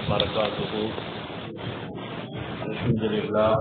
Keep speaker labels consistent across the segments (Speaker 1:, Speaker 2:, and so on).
Speaker 1: وبركاته الحمد لله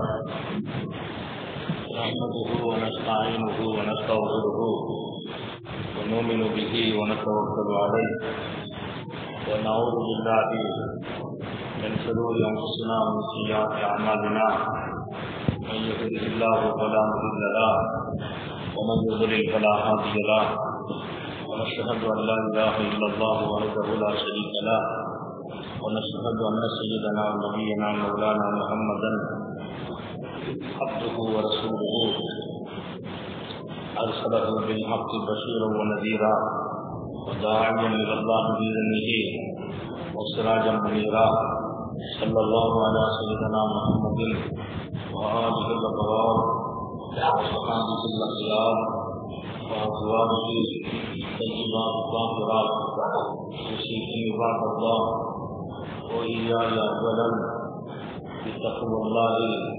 Speaker 1: نحمده ونستعينه ونستغفره ونؤمن به ونتوكل عليه ونعوذ بالله من شرور انفسنا ومن سيئات اعمالنا من يهده الله فلا مضل له ومن يضلل فلا هادي له ونشهد ان لا اله الا الله وحده لا شريك له ونشهد ان سيدنا ونبينا مولانا محمدا عبده ورسوله ارسله بالحق بشيرا ونذيرا وداعيا الى الله باذنه وسراجا منيرا صلى الله على سيدنا محمد وآله الأبرار وصحابه الأخيار وأزواجه الطيبات الطاهرات وسيكم عباد الله وإياي أولا بتقوى الله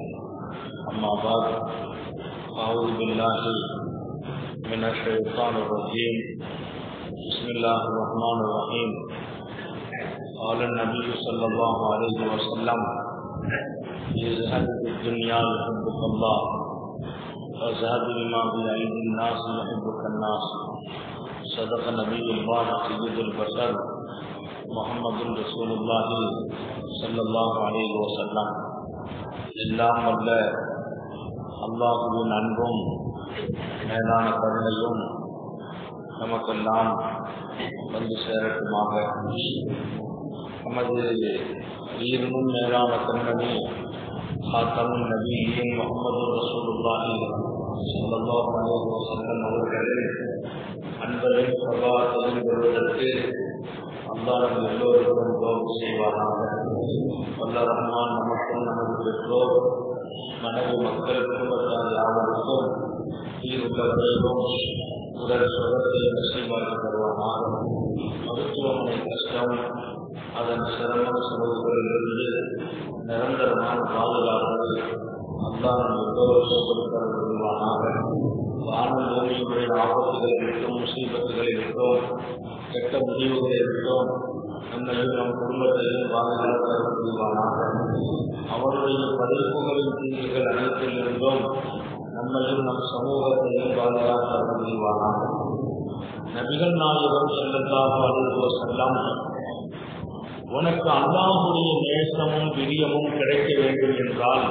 Speaker 1: أما بعد أعوذ بالله من الشيطان الرجيم بسم الله الرحمن الرحيم قال النبي صلى الله عليه وسلم يزهد في الدنيا يحبك الله وازهد بما في عيد الناس يحبك الناس صدق نبي الله سيد البشر محمد رسول الله صلى الله عليه وسلم எல்லாம் வல்ல அல்லாஹுவின் அன்பும் மேலான கருணையும் நமக்கெல்லாம் வந்து சேரட்டுமாக நமது உயிரினும் மேலான கண்மணி காத்தமும் நபியின் முகமது ரசூலுல்லாஹி ஸல்லல்லாஹு அலைஹி வஸல்லம் அவர்களின் அன்பரின் பிரபாத்தையும் பெறுவதற்கு அல்லாஹ் நம் எல்லோருக்கும் துவா செய்வாராக வல்ல ரஹ்மான் நமக்கும் நமது பெற்றோர் மனைவி மக்கள் குடும்பத்தார் யாவருக்கும் தீர்வுள்ள விரைவும் உடல் சுகத்தை நசீவாக்கி தருவானாக மருத்துவமனை கஷ்டம் அதன் சிரமம் செலவுகளிலிருந்து நிரந்தரமான பாதுகாப்பு அல்லாஹ் எல்லோருக்கும் கொடுக்க விடுவானாக வானம் பூமியுடைய ஆபத்துகளில் இருக்கும் முசீபத்துகளில் இருக்கும் கெட்ட முடிவுகளில் இருக்கும் நம்மையும் நம் குடும்பத்தையும் பாதுகாக்க முடிவானாக அவருடைய படைப்புகளின் தீங்குகள் அனைத்திலிருந்தும் நம்மையும் நம் சமூகத்தையும் பாதுகாக்க முடிவானாக நபிகள் நாயகம் செல்லத்தாக அழுவோ செல்லம் உனக்கு அல்லாஹுடைய நேசமும் பிரியமும் கிடைக்க வேண்டும் என்றால்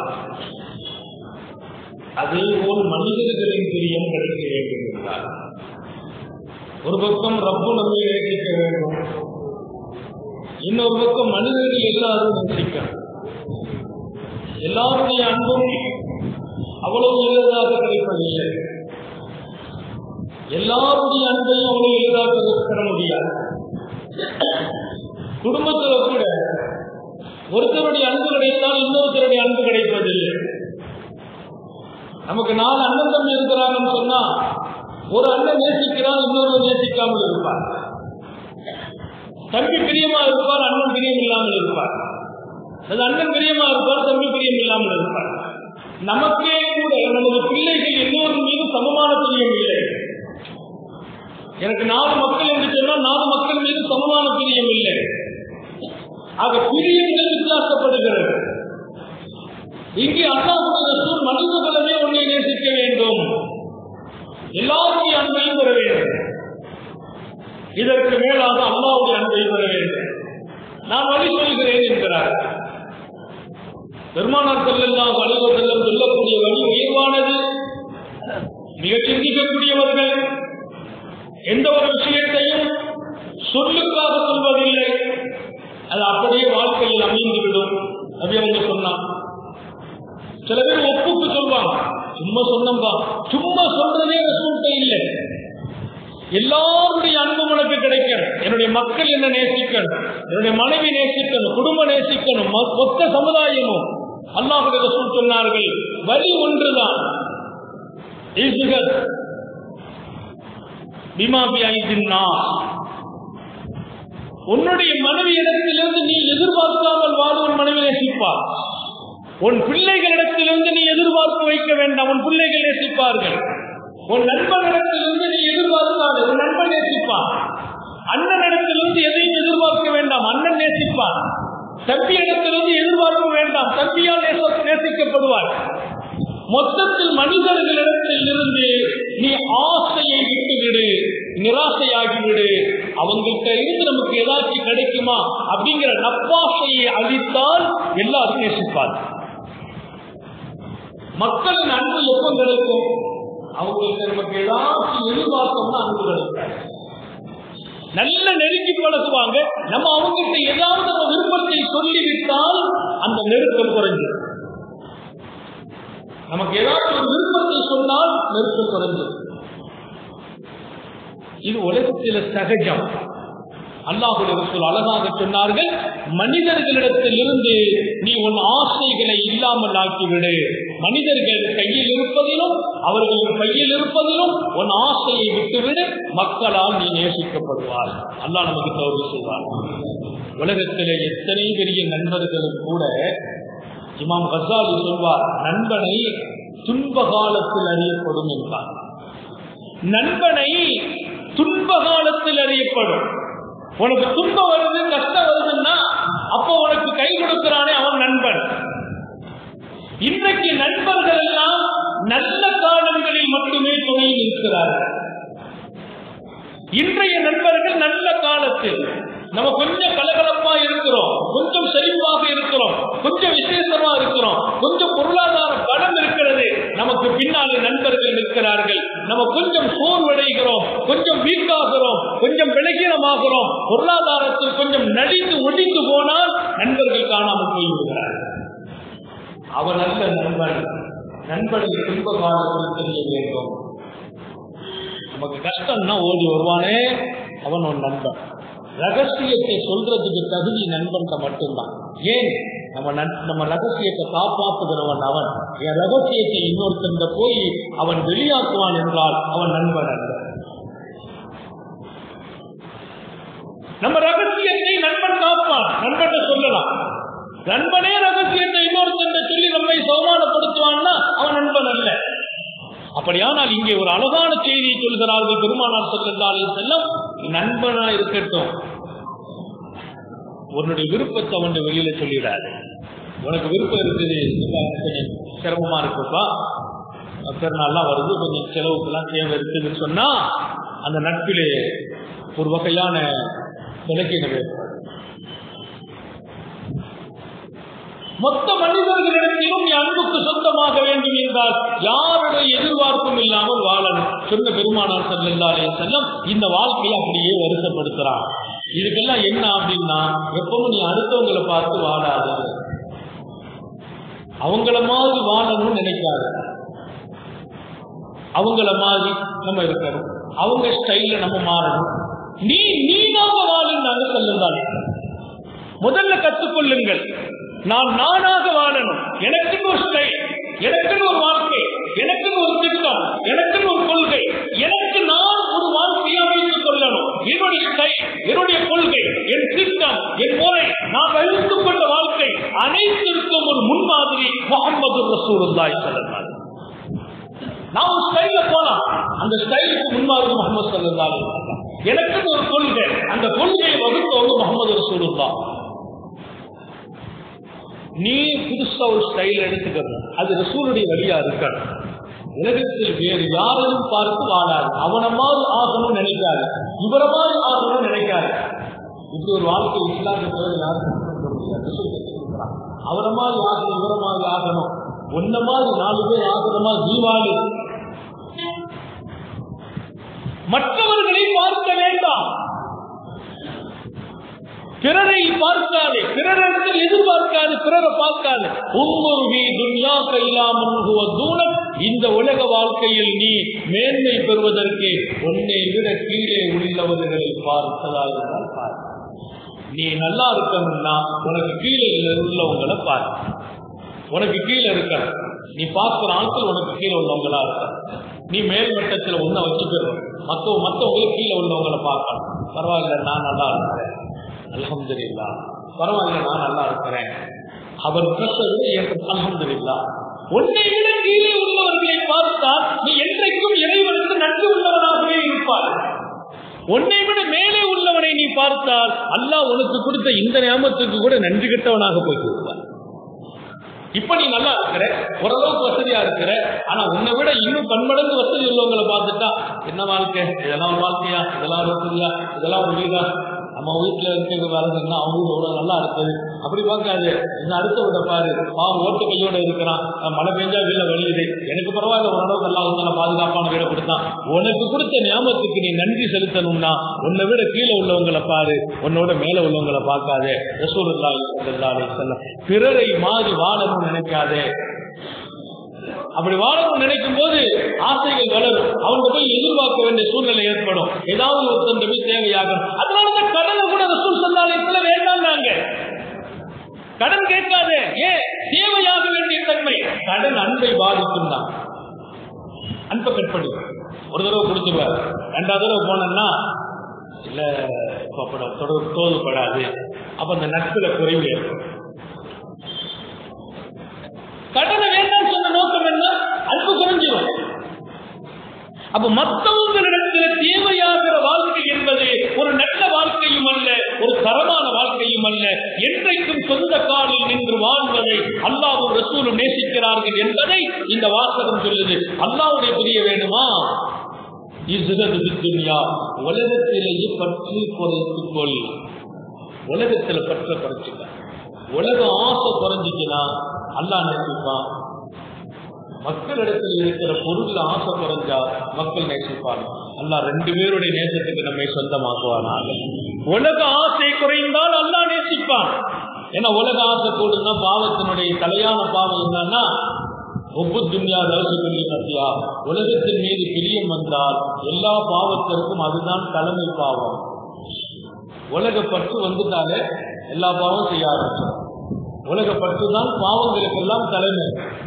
Speaker 1: அதே போல் மனிதர்களின் பிரியம் கிடைக்க வேண்டும் என்றால் ஒரு பக்கம் ரப்பு நம்மை நேசிக்க வேண்டும் இன்னொரு பக்கம் மனிதர்கள் எல்லாரும் நேசிக்கணும் எல்லாருடைய அன்பும் அவ்வளவு எளிதாக கிடைப்பதில்லை எல்லாருடைய அன்பையும் அவ்வளவு எளிதாக பெற முடியாது குடும்பத்துல கூட ஒருத்தருடைய அன்பு கிடைத்தால் இன்னொருத்தருடைய அன்பு கிடைப்பதில்லை நமக்கு நாலு அண்ணன் தம்பி இருக்கிறாங்கன்னு சொன்னா ஒரு அண்ணன் நேசிக்கிறான் இன்னொரு நேசிக்காமல் இருப்பார் தம்பி பிரியமா இருப்பார் அண்ணன் பிரியம் இல்லாமல் இருப்பார் அது அண்ணன் பிரியமா இருப்பார் தம்பி பிரியம் இல்லாமல் இருப்பார் நமக்கே கூட நமது பிள்ளைகள் எல்லோரும் மீது சமமான பிரியம் இல்லை எனக்கு நாலு மக்கள் என்று சொன்னால் நாலு மக்கள் மீது சமமான பிரியம் இல்லை ஆக பிரியங்கள் வித்தியாசப்படுகிறது இங்கே அல்லாஹுடைய சூழ் மனிதர்களே உன்னை நேசிக்க வேண்டும் எல்லாருடைய அன்பையும் பெற வேண்டும் இதற்கு மேலாக அல்லாவுடைய அன்பை பெற வேண்டும் நான் வழி சொல்கிறேன் என்கிறார் பெருமானார் செல்லெல்லாம் அலுவலர் செல்லம் சொல்லக்கூடிய வழி உயர்வானது மிக சிந்திக்கக்கூடியவர்கள் எந்த ஒரு விஷயத்தையும் சொல்லுக்காக சொல்வதில்லை அது அப்படியே வாழ்க்கையில் அமைந்துவிடும் அப்படி அவங்க சொன்னான் சில பேர் ஒப்புக்கு சொல்வாங்க சும்மா சொன்னம்பா சும்மா சொல்றதே ரசூல்கிட்ட இல்லை எல்லாருடைய அன்பு உனக்கு கிடைக்கணும் என்னுடைய மக்கள் என்ன நேசிக்கணும் என்னுடைய மனைவி நேசிக்கணும் குடும்பம் நேசிக்கணும் மொத்த சமுதாயமும் அல்லாஹுடைய ரசூல் சொன்னார்கள் வழி ஒன்றுதான் பிமாபி ஐதின்னா உன்னுடைய மனைவி இடத்திலிருந்து நீ எதிர்பார்க்காமல் வாழும் மனைவி நேசிப்பார் உன் பிள்ளைகளிடத்திலிருந்து நீ எதிர்பார்ப்பு வைக்க வேண்டாம் உன் பிள்ளைகள் நேசிப்பார்கள் உன் நண்பனிடத்திலிருந்து நீ எதிர்பார்க்காது உன் நண்பன் நேசிப்பான் அண்ணனிடத்திலிருந்து எதையும் எதிர்பார்க்க வேண்டாம் அண்ணன் நேசிப்பான் தம்பியிடத்திலிருந்து எதிர்பார்க்க வேண்டாம் தம்பியால் நேச- நேசிக்கப்படுவார் மொத்தத்தில் மனிதர்களிடத்தில் இருந்து நீ ஆசையை விட்டுவிடு நிராசையாகிவிடு அவங்கள்ட்ட இருந்து நமக்கு ஏதாச்சும் கிடைக்குமா அப்படிங்கிற நப்பாசையை அளித்தால் எல்லாரும் நேசிப்பார் மக்களின் அன்பு எப்போ கிடைக்கும் அவங்களுக்கு நமக்கு ஏதாச்சும் எதிர்பார்த்தோம்னா அன்பு கிடைக்கும் நல்ல நெருங்கி பழகுவாங்க நம்ம அவங்ககிட்ட ஏதாவது நம்ம விருப்பத்தை சொல்லிவிட்டால் அந்த நெருக்கம் குறைஞ்சிடும் நமக்கு ஏதாவது ஒரு விருப்பத்தை சொன்னால் நெருக்கம் குறைஞ்சிடும் இது உலகத்தில சகஜம் அல்லாஹுடைய ரசூல் அழகாக சொன்னார்கள் மனிதர்களிடத்தில் இருந்து நீ உன் ஆசைகளை இல்லாமல் ஆக்கிவிடு மனிதர்கள் கையில் இருப்பதிலும் அவர்களின் கையில் இருப்பதிலும் உன் ஆசையை விட்டுவிடு மக்களால் நீ நேசிக்கப்படுவார் அல்லாஹ் நமக்கு தோல்வி செய்வார் உலகத்திலே எத்தனை பெரிய நண்பர்களும் கூட இமாம் கசாலி சொல்வார் நண்பனை துன்ப காலத்தில் அறியப்படும் என்றார் நண்பனை துன்ப காலத்தில் அறியப்படும் உனக்கு துன்பம் வருது கஷ்டம் வருதுன்னா அப்போ உனக்கு கை கொடுக்கிறானே அவன் நண்பன் இன்றைக்கு நண்பர்கள் எல்லாம் நல்ல காலங்களில் மட்டுமே துணை நிற்கிறார்கள் இன்றைய நண்பர்கள் நல்ல காலத்தில் நம்ம கொஞ்சம் கலகலப்பா இருக்கிறோம் கொஞ்சம் செழிப்பாக இருக்கிறோம் கொஞ்சம் விசேஷமா இருக்கிறோம் கொஞ்சம் பொருளாதார பலம் இருக்கிறது நமக்கு பின்னாலே நண்பர்கள் நிற்கிறார்கள் நம்ம கொஞ்சம் சோர்வடைகிறோம் கொஞ்சம் வீக்காகிறோம் கொஞ்சம் விலகீனமாகிறோம் பொருளாதாரத்தில் கொஞ்சம் நடித்து ஒடிந்து போனால் நண்பர்கள் காணாமல் போய்விடுகிறார்கள் அவன் நல்ல நண்பன் நண்பனை துன்ப காலத்தில் தெரிய வேண்டும் நமக்கு கஷ்டம்னா ஓடி வருவானே அவன் ஒரு நண்பன் ரகசியத்தை சொல்றதுக்கு தகுதி நண்பன் மட்டும்தான் ஏன் நம்ம நண்- நம்ம ரகசியத்தை காப்பாற்றுகிறவன் அவன் என் ரகசியத்தை இன்னொருத்தந்த போய் அவன் வெளியாக்குவான் என்றால் அவன் நண்பன் அல்ல நம்ம ரகசியத்தை நண்பன் காப்பான் நண்பன் சொல்லலாம் நண்பனே ரகசியத்தை இன்னொருத்தன் சொல்லி நம்மை சோமானப்படுத்துவான்னா அவன் நண்பன் அல்ல அப்படியானால் இங்கே ஒரு அழகான செய்தியை சொல்கிறார்கள் பெருமானார் செல்லாலே செல்லம் நண்பனா இருக்கட்டும் உன்னுடைய விருப்பத்தை அவன் வெளியில சொல்லிடாது உனக்கு விருப்பம் இருக்குது இல்ல, கொஞ்சம் சிரமமா இருக்குப்பா பெருநாள்லாம் வருது கொஞ்சம் செலவுக்கெல்லாம் தேவை இருக்குதுன்னு சொன்னா அந்த நட்பிலே ஒரு வகையான விலக்கின மொத்த மனிதர்களிடத்திலும் நீ அன்புக்கு சொந்தமாக வேண்டும் என்றால் யாருடைய எதிர்பார்ப்பும் இல்லாமல் வாழணும் சொன்ன பெருமானார் செல்லாலே செல்லம் இந்த வாழ்க்கையை அப்படியே வருத்தப்படுத்துறான் இதுக்கெல்லாம் என்ன அப்படின்னா எப்பவும் நீ அடுத்தவங்களை பார்த்து வாழாது அவங்கள மாதிரி வாழணும்னு நினைக்காது அவங்கள மாதிரி நம்ம இருக்கணும் அவங்க ஸ்டைல்ல நம்ம மாறணும் நீ நீனாக வாழுந்தாங்க செல்லுந்தாலே முதல்ல கற்றுக்கொள்ளுங்கள் நான் நானாக வாழணும் எனக்குன்னு ஒரு ஸ்டைல் எனக்குன்னு ஒரு வாழ்க்கை எனக்குன்னு ஒரு திட்டம் எனக்குன்னு ஒரு கொள்கை எனக்கு நான் ஒரு வாழ்க்கையை அமைத்துக் கொள்ளணும் என்னுடைய ஸ்டைல் என்னுடைய கொள்கை என் திட்டம் என் முறை நான் வகுத்துக் கொண்ட வாழ்க்கை அனைத்திற்கும் ஒரு முன்மாதிரி முகமது ரசூலுல்லாஹி ஸல்லல்லாஹு அலைஹி நான் ஒரு ஸ்டைல போலாம் அந்த ஸ்டைலுக்கு முன்மாதிரி முகமது ஸல்லல்லாஹு அலைஹி வஸல்லம் எனக்குன்னு ஒரு கொள்கை அந்த கொள்கையை வகுத்தவங்க முகமது ரசூலுல்லாஹ் நீ புதுசா ஒரு ஸ்டைல் எடுத்துக்கணும் அது ரசூலுடைய வழியா இருக்கணும் உலகத்தில் வேறு யாரையும் பார்த்து வாழாது அவனை மாதிரி ஆகணும்னு நினைக்காது இவரை மாதிரி ஆகணும்னு நினைக்காது இப்படி ஒரு வாழ்க்கை இஸ்லாமத்தை யாரும் கற்றுக்க முடியாது ரசூல் கற்றுக் கொடுக்குறான் அவரை மாதிரி ஆகணும் இவரை மாதிரி ஆகணும் ஒன்ன மாதிரி நாலு பேர் ஆகணுமா ஜீவாளு மற்றவர்களை பார்க்க வேண்டாம் பிறரை பார்க்காதே பிறரிடத்தில் எதிர்பார்க்காது பிறரை பார்க்காது உம்முருகி துன்யா கைலாமன் தூணம் இந்த உலக வாழ்க்கையில் நீ மேன்மை பெறுவதற்கு உன்னை விட கீழே உள்ளவர்களை பார்த்ததாக இருந்தால் பார் நீ நல்லா இருக்கணும்னா உனக்கு கீழே உள்ளவங்களை பார் உனக்கு கீழே இருக்கணும் நீ பார்க்கிற ஆட்கள் உனக்கு கீழே உள்ளவங்களா இருக்க நீ மேல் மட்டத்தில் ஒன்ன வச்சுக்கணும் மற்ற மற்றவங்களுக்கு கீழே உள்ளவங்களை பார்க்கணும் பரவாயில்ல நான் நல்லா இருக்கிறேன் அலமதுல்லா பரவாயில்ல நான் நல்லா இருக்கிறேன் அவர் பிரசது எனக்கு அலமதுல்லா உன்னை விட கீழே உள்ளவர்களை பார்த்தால் நீ என்றைக்கும் இறைவனுக்கு நன்றி உள்ளவனாகவே இருப்பார் உன்னை விட மேலே உள்ளவனை நீ பார்த்தால் அல்லாஹ் உனக்கு கொடுத்த இந்த நியமத்துக்கு கூட நன்றி கெட்டவனாக போய் விடுவார் இப்ப நீ நல்லா இருக்கிற ஓரளவுக்கு வசதியா இருக்கிற ஆனா உன்னை விட இன்னும் பன்மடங்கு வசதி உள்ளவங்களை பார்த்துட்டா என்ன வாழ்க்கை இதெல்லாம் ஒரு வாழ்க்கையா இதெல்லாம் ஒரு வசதியா இதெல்லாம் ஒரு வீடா நம்ம வீட்டுல இருக்கிற வேலை செஞ்சா அவங்க வீடு எவ்வளவு நல்லா இருக்குது அப்படி பார்க்காது இன்னும் அடுத்த விட பாரு பாவம் ஓட்டு கையோட இருக்கிறான் அஹ் மழை பெஞ்சா வீட வழியுது எனக்கு பரவாயில்ல ஓரளவுக்கு எல்லாம் வந்து பாதுகாப்பான வீடை கொடுத்தான் உனக்கு கொடுத்த ஞாபகத்துக்கு நீ நன்றி செலுத்தணும்னா உன்னை விட கீழே உள்ளவங்களை பாரு உன்னோட மேல உள்ளவங்களை பார்க்காதே ரசூலுல்லாஹி ஸல்லல்லாஹு அலைஹி வஸல்லம் பிறரை மாறி வாழணும்னு நினைக்காதே அப்படி வாழணும்னு நினைக்கும் போது ஆசைகள் வளரும் அவங்க போய் எதிர்பார்க்க வேண்டிய சூழ்நிலை ஏற்படும் ஏதாவது ஒருத்தன் போய் தேவையாகும் அதனாலதான் கடனை கூட ரசூல் சல்லாலயத்துல வேண்டாம்னாங்க கடன் கேட்காதே ஏன் தேவையாக வேண்டிய தன்மை கடன் அன்பை பாதிக்கும் தான் அன்பை கட் பண்ணி ஒரு தடவை கொடுத்துருவார் ரெண்டாவது தடவை போனேன்னா இல்ல இப்ப தொடர் தோதுப்படாது அப்ப அந்த நட்புல குறைவு ஏற்படும் கடனை வேண்டாம் சொன்ன நோக்கம் என்ன அன்பு குறைஞ்சிடும் அப்ப மற்றவங்களிடத்துல தேவையாகிற வாழ்க்கை என்பது ஒரு நல்ல வாழ்க்கையும் அல்ல ஒரு தரமான வாழ்க்கையும் அல்ல என்றைக்கும் சொந்த காலில் நின்று வாழ்வதை அல்லாவும் ரசூலும் நேசிக்கிறார்கள் என்பதை இந்த வாசகம் சொல்லுது அல்லாவுடைய புரிய வேண்டுமா துன்யா உலகத்திலேயே பற்றி குறைத்துக் கொள் உலகத்துல பற்ற குறைச்சுக்க உலக ஆசை குறைஞ்சிச்சுன்னா அல்லாஹ் நேசிப்பான் மக்களிடத்தில் இருக்கிற பொருள் ஆசை குறைஞ்சா மக்கள் நேசிப்பாங்க அல்லாஹ் ரெண்டு பேருடைய நேசத்துக்கு நம்மை சொந்தமாக்குவானாக உலக ஆசை குறைந்தால் அல்லாஹ் நேசிப்பான் ஏன்னா உலக ஆசை கூடுனா பாவத்தினுடைய தலையான பாவம் என்னன்னா ஒப்பு துன்யா ரகசியப்பள்ளி மத்தியா உலகத்தின் மீது பிரியம் வந்தால் எல்லா பாவத்திற்கும் அதுதான் தலைமை பாவம் உலக பற்று வந்துட்டாலே எல்லா பாவம் செய்ய ஆரம்பிச்சோம் உலக பற்று தான் பாவங்களுக்கெல்லாம் தலைமை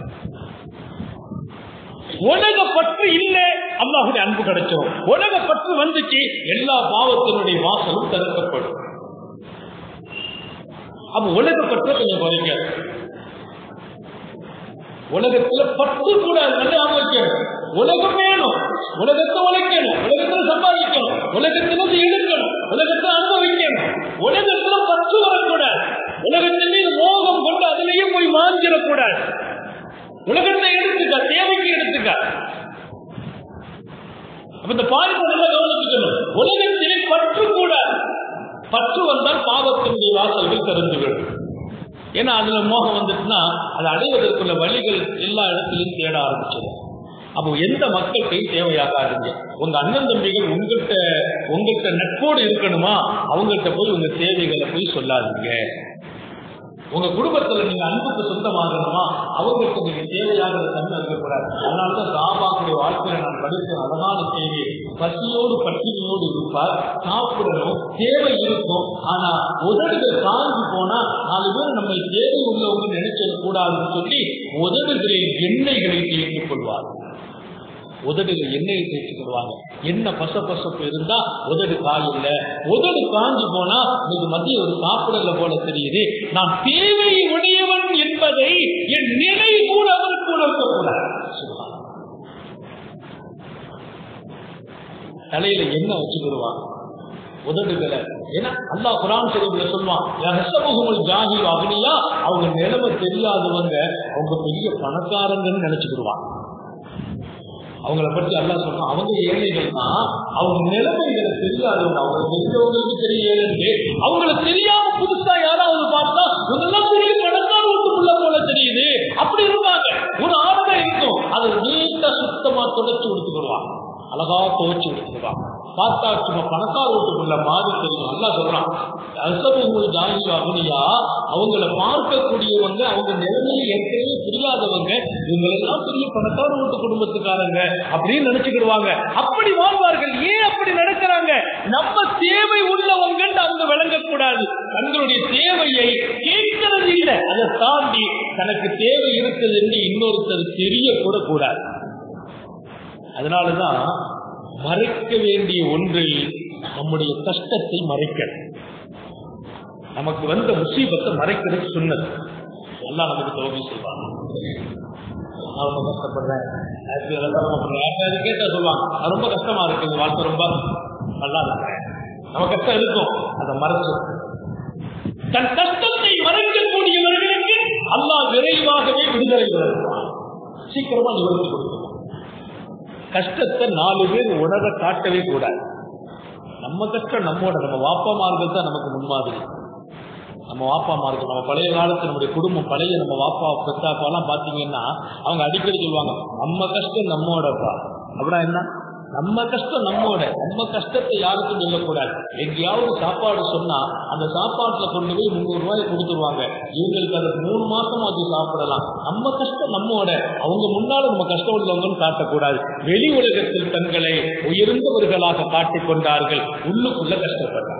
Speaker 1: உலக பற்று இல்ல அல்லாஹுடைய அன்பு கிடைச்சோம் உலக பற்று வந்துச்சு எல்லா பாவத்தினுடைய வாசலும் தடுக்கப்படும் அப்ப உலக பற்ற கொஞ்சம் குறைக்க உலகத்துல பற்று கூட நல்ல அமைக்கணும் உலகம் வேணும் உலகத்தை உழைக்கணும் உலகத்துல சம்பாதிக்கணும் உலகத்திலிருந்து எடுக்கணும் உலகத்தை அனுபவிக்கணும் உலகத்துல பற்று வரக்கூடாது உலகத்தின் மீது மோகம் கொண்டு அதிலேயே போய் மாஞ்சிடக்கூடாது உலகத்தை எடுத்துக்க தேவைக்கு எடுத்துக்க அப்ப இந்த பாயிண்ட் நல்லா கவனிச்சுக்கணும் உலகத்திலே பற்று கூடாது பற்று வந்தால் பாவத்தினுடைய வாசல்கள் திறந்துவிடும் ஏன்னா அதுல மோகம் வந்துச்சுன்னா அதை அடைவதற்குள்ள வழிகள் எல்லா இடத்திலும் தேட ஆரம்பிச்சிடும் அப்போ எந்த மக்கள்கிட்டையும் தேவையாகாதுங்க உங்க அண்ணன் தம்பிகள் உங்கள்கிட்ட உங்கள்கிட்ட நட்போடு இருக்கணுமா அவங்கள்ட்ட போய் உங்க தேவைகளை போய் சொல்லாதீங்க உங்க குடும்பத்துல நீங்க அன்புக்கு சொந்தமாகணுமா அவங்களுக்கு நீங்க தேவையாகிற தன்மை இருக்கக்கூடாது அதனாலதான் சாபாக்குடைய வாழ்க்கையில நான் படித்த அழகான செய்தி பசியோடு பட்டினியோடு இருப்பார் சாப்பிடணும் தேவை இருக்கும் ஆனா உதடுகள் காஞ்சி போனா நாலு பேர் நம்ம தேவை உள்ளவங்க நினைச்சிடக் கூடாதுன்னு சொல்லி உதடுகளில் எண்ணெய்களை தேய்த்துக் கொள்வார் உதடுகள் எண்ணெயை தேய்ச்சிக்கிடுவாங்க என்ன பச பசப்பு இருந்தா உதடு காய் இல்ல உதடு காஞ்சி போனா இன்னைக்கு மத்திய ஒரு சாப்பிடல போல தெரியுது நான் தேவை உடையவன் என்பதை என் நிலை கூட அவருக்கு உணர்த்தக்கூடாது தலையில எண்ணெய் வச்சுக்கிடுவான் உதடுகளை ஏன்னா அல்லாஹ் குரான் ஷரீஃப்ல சொல்லுவான் ரஹசமுகமுல் ஜாஹி அக்னியா அவங்க நிலைமை தெரியாதவங்க அவங்க பெரிய பணக்காரங்கன்னு நினைச்சுக்கிடுவான் அவங்கள பற்றி அல்லா சொல்றான் அவங்க ஏழைகள் தான் அவங்க நிலைமைகளை தெரியாதவங்க அவங்க தெரிஞ்சவங்களுக்கு தெரியலன்னு அவங்கள தெரியாம புதுசா யாராவது பார்த்தா இதெல்லாம் பெரிய பணக்கார வீட்டுக்குள்ள போல தெரியுது அப்படி இருப்பாங்க ஒரு ஆடை இருக்கும் அதை நீட்டா சுத்தமா தொடச்சு கொடுத்துக்கிடுவாங்க அழகா துவச்சு கொடுத்துருவாங்க பார்த்தா சும்மா பணக்கார வீட்டுக்குள்ள மாதிரி தெரியும் நல்லா சொல்றான் அசபங்கள் ஜாகி அகனியா அவங்கள பார்க்கக்கூடியவங்க அவங்க நிலைமையை ஏற்கனவே புரியாதவங்க இவங்களெல்லாம் பெரிய பணக்கார வீட்டு குடும்பத்துக்காரங்க அப்படின்னு நினைச்சுக்கிடுவாங்க அப்படி வாழ்வார்கள் ஏன் அப்படி நடக்கிறாங்க நம்ம தேவை உள்ளவங்க அவங்க விளங்கக்கூடாது தங்களுடைய தேவையை கேட்கிறது இல்லை அதை தாண்டி தனக்கு தேவை இருக்குது என்று இன்னொருத்தர் தெரியக்கூட கூடாது அதனாலதான் மறைக்க வேண்டிய ஒன்றில் நம்முடைய கஷ்டத்தை மறைக்கணும் நமக்கு வந்த முசீபத்தை மறைக்கிறது சொன்னது எல்லாம் நமக்கு தோல்வி செய்வாங்க நான் ரொம்ப கஷ்டப்படுறேன் கேட்டா சொல்லுவாங்க ரொம்ப கஷ்டமா இருக்கு இந்த வாழ்க்கை ரொம்ப நல்லா இருக்கிறேன் நம்ம கஷ்டம் இருக்கும் அதை மறைச்சு தன் கஷ்டத்தை மறைக்கக்கூடியவர்களுக்கு அல்லாஹ் விரைவாகவே விடுதலை வழங்குவான் சீக்கிரமா நிவர்த்தி கொடுக்கணும் கஷ்டத்தை நாலு பேர் உணர காட்டவே கூடாது நம்ம கஷ்டம் நம்மோட நம்ம வாப்பா மார்க்கம் தான் நமக்கு முன்மாதிரி நம்ம வாப்பா மார்க்கம் நம்ம பழைய காலத்து நம்முடைய குடும்பம் பழைய நம்ம வாப்பா பெத்தாப்பாலாம் பாத்தீங்கன்னா அவங்க அடிக்கடி சொல்லுவாங்க நம்ம கஷ்டம் நம்மோடப்பா அப்படின்னா என்ன நம்ம கஷ்டம் நம்மோட நம்ம கஷ்டத்தை யாருக்கும் சொல்லக்கூடாது எங்கேயாவது சாப்பாடு சொன்னா அந்த சாப்பாட்டுல கொண்டு போய் முந்நூறு ரூபாய் கொடுத்துருவாங்க இவங்களுக்கு அது மூணு மாசமா அது சாப்பிடலாம் நம்ம கஷ்டம் நம்மோட அவங்க முன்னால நம்ம கஷ்டம் உள்ளவங்கன்னு காட்டக்கூடாது வெளி உலகத்தில் தங்களை உயர்ந்தவர்களாக காட்டிக் கொண்டார்கள் உள்ளுக்குள்ள கஷ்டப்பட்டாங்க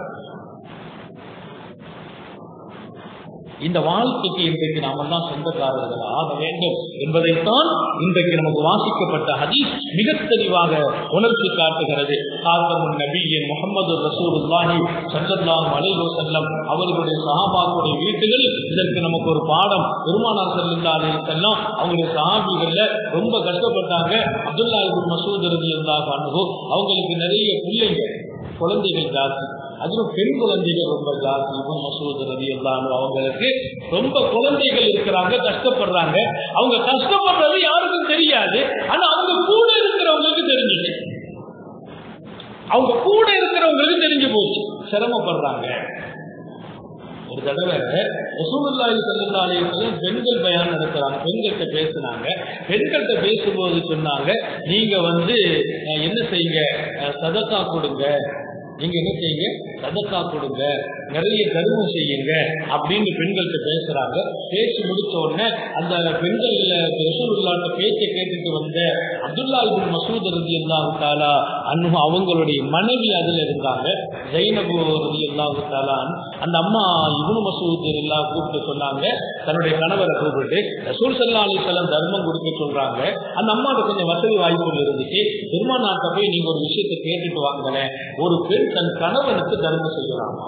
Speaker 1: இந்த வாழ்க்கைக்கு இன்றைக்கு நாம தான் சொந்தக்காரர்கள் ஆக வேண்டும் என்பதைத்தான் இன்றைக்கு நமக்கு வாசிக்கப்பட்ட ஹதீஸ் மிக தெளிவாக உணர்த்தி காட்டுகிறது காத்தமுன் நபியின் முகமது ரசூலுல்லாஹி ஸல்லல்லாஹு அலைஹி வஸல்லம் அவர்களுடைய சஹாபாக்களுடைய வீட்டுகள் இதற்கு நமக்கு ஒரு பாடம் பெருமானார் ஸல்லல்லாஹு அலைஹி வஸல்லம் அவங்களுடைய சஹாபிகள்ல ரொம்ப கஷ்டப்பட்டாங்க அப்துல்லா இப்னு மசூத் ரலியல்லாஹு அன்ஹு அவங்களுக்கு நிறைய பிள்ளைங்க குழந்தைகள் ஜாஸ்தி அதுவும் பெண் குழந்தைகள் ரொம்ப ஜாஸ்தி இப்போ மசூத் ரவி எல்லாம் அவங்களுக்கு ரொம்ப குழந்தைகள் இருக்கிறாங்க கஷ்டப்படுறாங்க அவங்க கஷ்டப்படுறது யாருக்கும் தெரியாது ஆனா அவங்க கூட இருக்கிறவங்களுக்கு தெரிஞ்சுச்சு அவங்க கூட இருக்கிறவங்களுக்கு தெரிஞ்சு போச்சு சிரமப்படுறாங்க ஒரு தடவை ரசூலுல்லாஹி ஸல்லல்லாஹு அலைஹி வஸல்லம் பெண்கள் பயான் நடத்துறாங்க பெண்கள்கிட்ட பேசுனாங்க பெண்கள்கிட்ட பேசும்போது சொன்னாங்க நீங்க வந்து அஹ், என்ன செய்யுங்க அஹ், சதக்கா கொடுங்க நீங்க என்ன செய்யுங்க சதக்கா கொடுங்க நிறைய தர்மம் செய்யுங்க அப்படின்னு பெண்கள்கிட்ட பேசுறாங்க பேசி முடிச்ச உடனே அந்த பெண்கள் ரசூலுல்லாஹ் பேச்சை கேட்டுட்டு வந்த அப்துல்லா இப்னு மசூத் ரலியல்லாஹு தஆலா அன்ஹு அவங்களுடைய மனைவி அதுல இருந்தாங்க ஜைனபு ரலியல்லாஹு தஆலா அன்ஹு. அந்த அம்மா இப்னு மசூத் எல்லாம் கூப்பிட்டு சொன்னாங்க தன்னுடைய கணவரை கூப்பிட்டு ரசூல் ஸல்லல்லாஹு அலைஹி வஸல்லம் தர்மம் கொடுக்க சொல்றாங்க அந்த அம்மாவுக்கு கொஞ்சம் வசதி வாய்ப்புகள் இருந்துச்சு பெருமானாட்ட போய் நீங்க ஒரு விஷயத்தை கேட்டுட்டு வாங்களேன் ஒரு பெண் தன் கணவனுக்கு தர்மம் செய்யலாமா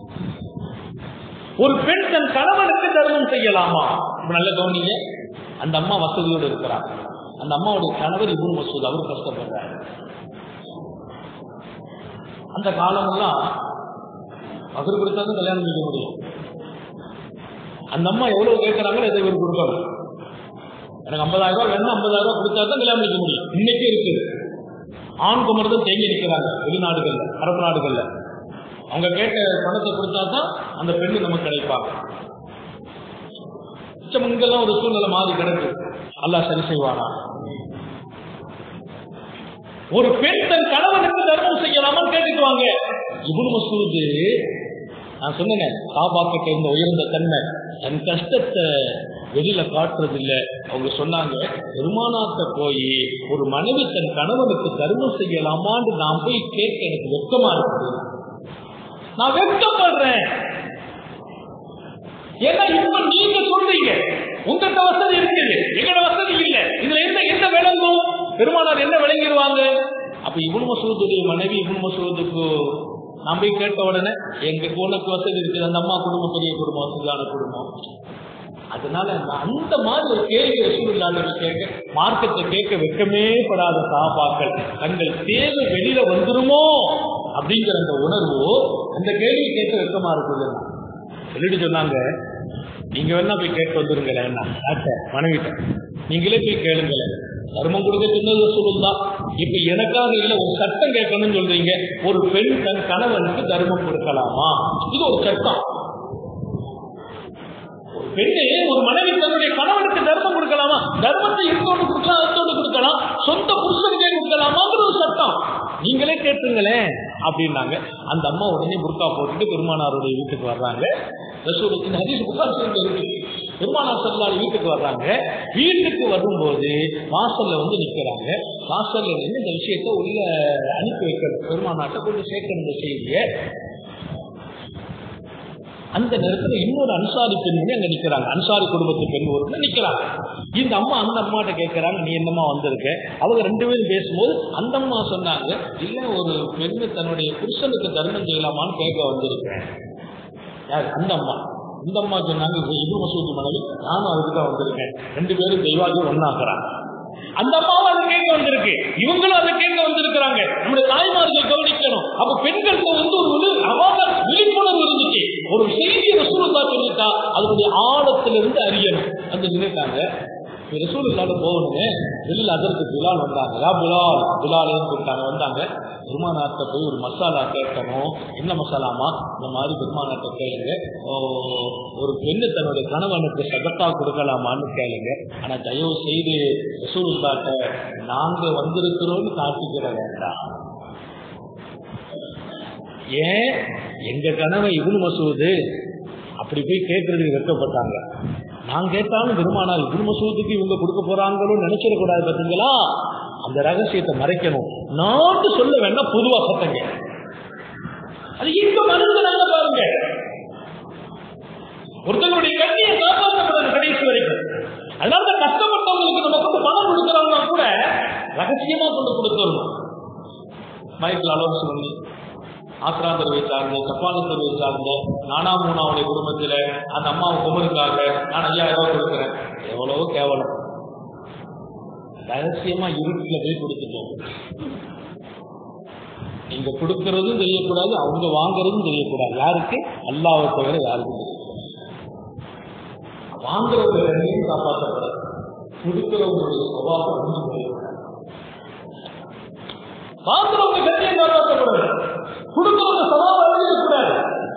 Speaker 1: ஒரு பெண் தன் கணவனுக்கு தர்மம் செய்யலாமா இப்ப நல்ல கவனிங்க அந்த அம்மா வசதியோடு இருக்கிறார் அந்த அம்மாவுடைய கணவர் இபுன் மசூத் அவர் கஷ்டப்படுறாரு அந்த காலமெல்லாம் அவர் கொடுத்தா தான் கல்யாணம் செய்ய முடியும் அந்த அம்மா எவ்வளவு கேட்கறாங்களோ இதை இவர் கொடுக்கணும் எனக்கு ஐம்பதாயிரம் ரூபாய் வேணும் ஐம்பதாயிரம் ரூபாய் கொடுத்தா தான் கல்யாணம் செய்ய முடியும் இன்னைக்கு இருக்குது ஆண் குமர் தான் தேங்கி நிற்கிறாங்க வெளிநாடுகள்ல அரபு நாடுகள்ல அவங்க கேட்ட பணத்தை கொடுத்தா தான் அந்த பெண்ணு நமக்கு கிடைப்பாங்க மிச்சம் இங்கெல்லாம் ஒரு சூழ்நிலை மாறி கிடக்கு அல்லாஹ் சரி செய்வானா ஒரு பெண் தன் கணவனுக்கு தர்மம் செய்யலாமான்னு கேட்டுட்டு வாங்க இபுன் மசூது நான் சொன்னேன் சாபாக்கிட்ட இருந்த உயர்ந்த தன்மை தன் கஷ்டத்தை வெளியில காட்டுறது இல்ல அவங்க சொன்னாங்க பெருமானாத்த போய் ஒரு மனைவி தன் கணவனுக்கு தர்மம் செய்யலாமான்னு நான் போய் கேட்க எனக்கு வெட்கமா இருக்குது நான் வெட்கப்படுறேன் ஏன்னா இப்ப நீங்க சொல்றீங்க உங்கள்கிட்ட வசதி இருக்குது எங்கட வசதி இல்ல இதுல என்ன என்ன விளங்கும் பெருமானார் என்ன விளங்கிடுவாங்க அப்ப இவனு மசூதுடைய மனைவி இவனு மசூதுக்கு நான் போய் கேட்ட உடனே எங்க உனக்கு வசதி இருக்குது அந்த அம்மா குடும்பம் பெரிய குடும்பம் வசதியான குடும்பம் அதனால நான் அந்த மாதிரி ஒரு கேள்வி ரசூலுல்லாஹி கேட்க மார்க்கத்தை கேட்க வெட்கமே படாத சாபாக்கள் தங்கள் தேவை வெளியில வந்துருமோ அப்படிங்கிற அந்த உணர்வு அந்த கேள்வி கேட்க வெட்கமா இருக்குது சொல்லிட்டு சொன்னாங்க நீங்க வேணா போய் கேட்டு வந்துருங்களேன் என்ன அத்தை மனைவிட்ட நீங்களே போய் கேளுங்களேன் தர்மம் கொடுக்க சொன்னது சொல்லுதா இப்ப எனக்காக இல்ல ஒரு சட்டம் கேட்கணும்னு சொல்றீங்க ஒரு பெண் தன் கணவனுக்கு தர்மம் கொடுக்கலாமா இது ஒரு சட்டம் ஒரு பெண்ணு ஒரு மனைவி தன்னுடைய கணவனுக்கு தர்மம் கொடுக்கலாமா தர்மத்தை இருந்தோடு கொடுக்கலாம் அத்தோடு கொடுக்கலாம் சொந்த புருஷனுக்கே கொடுக்கலாமாங்கிற ஒரு சட்டம் நீங்களே கேட்டுங்களேன் அப்படின்னாங்க அந்த அம்மா உடனே புர்கா போட்டுட்டு பெருமானாருடைய வீட்டுக்கு வர்றாங்க ரசூல் இந்த ஹதீஸ் புகார் செய்து இருக்கு பெருமானார் சல்லால் வீட்டுக்கு வர்றாங்க வீட்டுக்கு வரும்போது வாசல்ல வந்து நிக்கிறாங்க வாசல்ல நின்று இந்த விஷயத்தை உள்ள அனுப்பி வைக்கிறது பெருமானாட்ட கொண்டு சேர்க்கணும் இந்த செய்தியை அந்த நேரத்துல இன்னொரு அன்சாரி பெண்மணி அங்க நிக்கிறாங்க அன்சாரி குடும்பத்து பெண் ஒரு நிக்கிறாங்க இந்த அம்மா அந்த அம்மாட்ட கேட்கறாங்க நீ என்னம்மா வந்திருக்க அவங்க ரெண்டு பேரும் பேசும்போது அந்த அம்மா சொன்னாங்க இல்ல ஒரு பெண்ணு தன்னுடைய புருஷனுக்கு தர்மம் செய்யலாமான்னு கேட்க வந்திருக்கேன் யார் அந்த அம்மா இந்த அம்மா சொன்னாங்க இது இபு மசூத் மனைவி நானும் அதுக்கு தான் வந்திருக்கேன் ரெண்டு பேரும் தெய்வாஜி ஒன்னாக்குறாங்க அந்த அம்மாவும் அதை கேட்க வந்திருக்கு இவங்களும் அதை கேட்க வந்திருக்கிறாங்க நம்முடைய தாய்மார்கள் கவனிக்கணும் அப்ப பெண்களுக்கு வந்து ஒரு விழி- அவாத விழிப்புணர்வு இருந்துச்சு ஒரு செய்தி ரசூலுல்லா சொல்லிட்டா அதனுடைய ஆழத்திலிருந்து அறியணும் வந்து நின்றுட்டாங்க ரசூலுல்லால போகணுங்க வெளியில் அதற்கு பிலால் வந்தாங்க யா பிலால் பிலாலேன்னு கூப்பிட்டாங்க வந்தாங்க பெருமானாட்ட போய் ஒரு மசாலா கேட்கணும் என்ன மசாலாமா இந்த மாதிரி பெருமானாட்ட கேளுங்க ஓ, ஒரு பெண்ணு தன்னுடைய கணவனுக்கு சகத்தா கொடுக்கலாமான்னு கேளுங்க ஆனா தயவு செய்து ரசூலுல்லாட்ட நாங்க வந்திருக்கிறோம்னு காட்டிக்கிற வேண்டாம் ஏன் எங்க கணவன் இவனு மசூது அப்படி போய் கேட்கறதுக்கு வெட்கப்பட்டாங்க நான் கேட்டாலும் பெருமானார் இவனு மசூதுக்கு இவங்க கொடுக்க போறாங்களோன்னு நினைச்சிடக்கூடாது பார்த்தீங்களா அந்த ரகசியத்தை மறைக்கணும் நாட்டு சொல்ல வேண்டாம் பொதுவா சத்தங்க அது இப்ப மனுஷனாங்க பாருங்க ஒருத்தங்களுடைய கண்ணியை காப்பாற்றப்படணும் கடைசி வரைக்கும் அதனால தான் கஷ்டப்பட்டவங்களுக்கு நம்ம கொண்டு பணம் கொடுக்குறவங்க கூட ரகசியமா கொண்டு கொடுத்துடணும் மைக்கில் அலோன்ஸ் பண்ணி ஆத்திராந்தருவை சார்ந்த சப்பானத்தருவை சார்ந்த நானா மூணாவுடைய குடும்பத்துல அந்த அம்மாவை குமருக்காக நான் ஐயாயிரம் ரூபாய் கொடுக்குறேன் எவ்வளவோ கேவலம் ரகசியமா இருட்டுல போய் கொடுத்துட்டோம் நீங்க கொடுக்கறதும் தெரியக்கூடாது அவங்க வாங்குறதும் தெரியக்கூடாது யாருக்கு அல்லாவை தவிர யாருக்கும் தெரியக்கூடாது வாங்குறவங்க ரெண்டையும் காப்பாற்றப்படாது கொடுக்கிறவங்களுடைய சுபாவம் அழிஞ்சு போயிடக்கூடாது வாங்குறவங்க கண்ணியம் காப்பாற்றப்படாது கொடுக்கிறவங்க சவால் அழிஞ்சிடக்கூடாது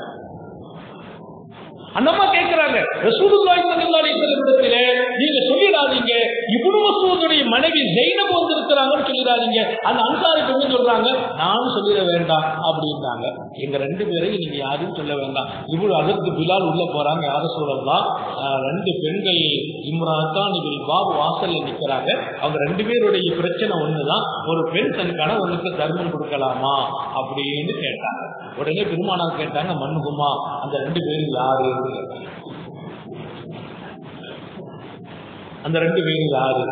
Speaker 1: அந்த அம்மா கேட்கிறாங்க ரசூலுல்லாஹி ஸல்லல்லாஹு அலைஹி வஸல்லம் இடத்துல நீங்க சொல்லிடாதீங்க இப்னு மசூதுடைய மனைவி ஜெயினப் வந்திருக்கிறாங்கன்னு சொல்லிடாதீங்க அந்த அன்சாரி பெண்ணு சொல்றாங்க நானும் சொல்லிட வேண்டாம் அப்படின்னாங்க எங்க ரெண்டு பேரையும் நீங்க யாரும் சொல்ல வேண்டாம் இவ்வளவு அதற்கு பிலால் உள்ள போறாங்க யார சொல்லலாம் ரெண்டு பெண்கள் இம்ராத்தான் இவள் பாபு வாசல்ல நிக்கிறாங்க அவங்க ரெண்டு பேருடைய பிரச்சனை ஒண்ணுதான் ஒரு பெண் தன் கணவனுக்கு தர்மம் கொடுக்கலாமா அப்படின்னு கேட்டாங்க உடனே பெருமானார் கேட்டாங்க மன்னுகுமா அந்த ரெண்டு பேரும் யாரு அந்த ரெண்டு பேரும் யாரு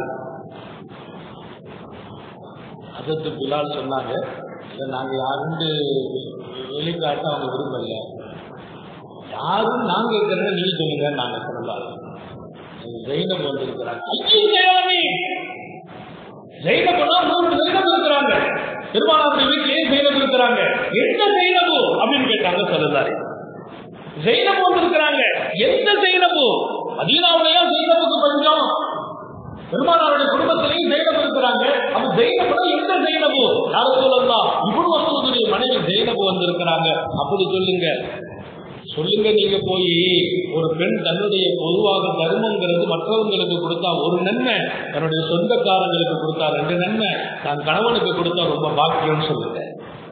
Speaker 1: அதற்கு பிலால் சொன்னாங்க இதை நாங்க யாருன்னு வெளிக்காட்ட அவங்க விரும்பல யாரும் நாங்க இருக்கிறத நீ சொல்லுங்க நாங்க சொல்லலாம் ஜெயினப் வந்திருக்கிறாங்க ஐயோ ஜெயாமி ஜெயினப்னா மூணு ஜெயினப் இருக்கிறாங்க பெருமானாருடைய வீட்டிலேயே ஜெயினப் இருக்கிறாங்க எந்த ஜெயினபு அப்படின்னு கேட்டாங்க சொல்லலாரு ஜெயினப் வந்திருக்கிறாங்க எந்த ஜெயினபு மதீனாவுலயா ஜெயினபுக்கு பஞ்சம் பெருமானாருடைய குடும்பத்திலையும் ஜெயினப் இருக்கிறாங்க அப்ப ஜெயினப்னா எந்த ஜெயினபு யாரும் சொல்லலாம் இவ்வளவு மசூதுடைய மனைவி ஜெயினபு வந்திருக்கிறாங்க அப்படி சொல்லுங்க சொல்லுங்க நீங்க போய் ஒரு பெண் தன்னுடைய பொதுவாக தர்மங்கிறது மற்றவங்களுக்கு கொடுத்தா ஒரு நன்மை தன்னுடைய சொந்தக்காரங்களுக்கு கொடுத்தா ரெண்டு நன்மை தன் கணவனுக்கு கொடுத்தா ரொம்ப பாக்கியம்னு சொல்லுங்க